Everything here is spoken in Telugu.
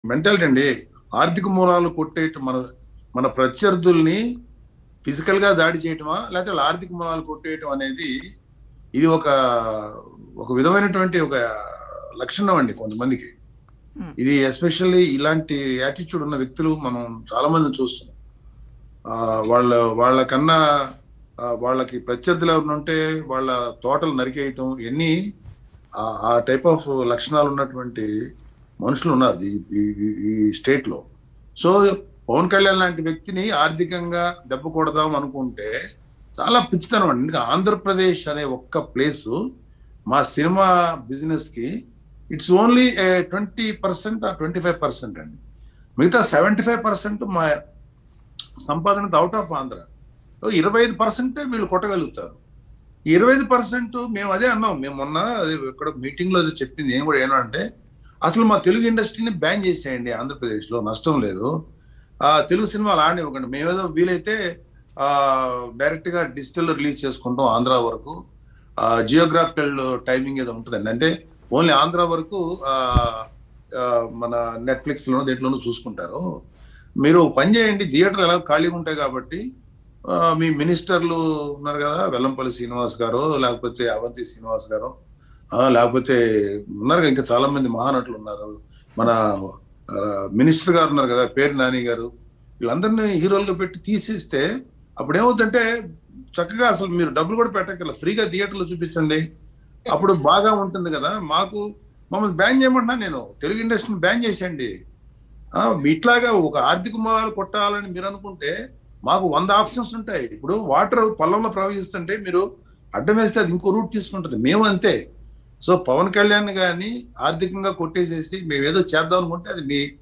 మెంటాలిటీ అండి ఆర్థిక మూలాలు కొట్టేయటం మన మన ప్రత్యర్థుల్ని ఫిజికల్ గా దాడి చేయటమా లేకపోతే వాళ్ళ ఆర్థిక మూలాలు కొట్టేయటం అనేది ఇది ఒక ఒక విధమైనటువంటి ఒక లక్షణం అండి కొంతమందికి Hmm. ఇది ఎస్పెషల్లీ ఇలాంటి యాటిట్యూడ్ ఉన్న వ్యక్తులు మనం చాలా మందిని చూస్తున్నాం ఆ, వాళ్ళ వాళ్ళకన్నా ఆ, వాళ్ళకి ప్రత్యర్థులు ఎవరిని ఉంటే వాళ్ళ తోటలు నరికేయటం ఇవన్నీ ఆ- ఆ టైప్ ఆఫ్ లక్షణాలు ఉన్నటువంటి మనుషులు ఉన్నారు ఈ- ఈ- ఈ- ఈ స్టేట్ లో సో పవన్ కళ్యాణ్ లాంటి వ్యక్తిని ఆర్థికంగా దెబ్బ కొడదాం అనుకుంటే చాలా పిచ్చితనం అండి ఎందుకంటే ఆంధ్రప్రదేశ్ అనే ఒక్క ప్లేస్ మా సినిమా బిజినెస్ కి it's only twenty percent twenty five percent అండి మిగతా సెవెంటీ ఫైవ్ పర్సెంట్ మా సంపాదన అవుట్ ఆఫ్ ఆంధ్ర ఇరవై ఐదు పర్సెంటే వీళ్ళు కొట్టగలుగుతారు ఈ ఇరవై ఐదు పర్సెంట్ మేము అదే అన్నాం మేము మొన్న అదే ఇక్కడ మీటింగ్ లో అదే చెప్పింది ఏం కూడా ఏమంటే అసలు మా తెలుగు ఇండస్ట్రీని బ్యాన్ చేసేయండి ఆంధ్రప్రదేశ్ లో నష్టం లేదు ఆ తెలుగు సినిమాలు ఆడనివ్వకండి మేమేదో వీలైతే ఆ డైరెక్ట్ గా డిజిటల్ రిలీజ్ చేసుకుంటాం ఆంధ్ర వరకు ఆ జియోగ్రాఫికల్ టైమింగ్ ఏదో ఉంటుందండి అంటే ఓన్లీ ఆంధ్ర వరకు ఆ ఆ, మన నెట్ఫ్లిక్స్ లోనో దేంట్లోనూ చూసుకుంటారు మీరు ఒక పని చేయండి థియేటర్లు ఎలా ఖాళీగా ఉంటాయి కాబట్టి ఆ, మీ మినిస్టర్లు ఉన్నారు కదా వెల్లంపల్లి శ్రీనివాస్ గారు లేకపోతే అవంతి శ్రీనివాస్ గారు ఆ, లేకపోతే ఉన్నారు కదా ఇంకా చాలా మంది మహానటులు ఉన్నారు మన ఆ, మినిస్టర్ గారు ఉన్నారు కదా పేరు నాని గారు వీళ్ళందరినీ హీరోలుగా పెట్టి తీసేస్తే అప్పుడు ఏమవుతుందంటే చక్కగా అసలు మీరు డబ్బులు కూడా పెట్టగల ఫ్రీగా థియేటర్లో చూపించండి అప్పుడు బాగా ఉంటుంది కదా మాకు మమ్మల్ని బ్యాన్ చేయమంటున్నా నేను తెలుగు ఇండస్ట్రీని బ్యాన్ చేసేయండి ఆ, ఇట్లాగా ఒక ఆర్థిక మూలాలు కొట్టాలని మీరు అనుకుంటే మాకు వంద ఆప్షన్స్ ఉంటాయి ఇప్పుడు వాటర్ పొలంలో ప్రవహిస్తుంటే మీరు అడ్డం వేస్తే అది ఇంకో రూట్ తీసుకుంటుంది మేము అంతే సో పవన్ కళ్యాణ్ గారిని ఆర్థికంగా కొట్టేసేసి మేము ఏదో చేద్దాం అనుకుంటే అది మీ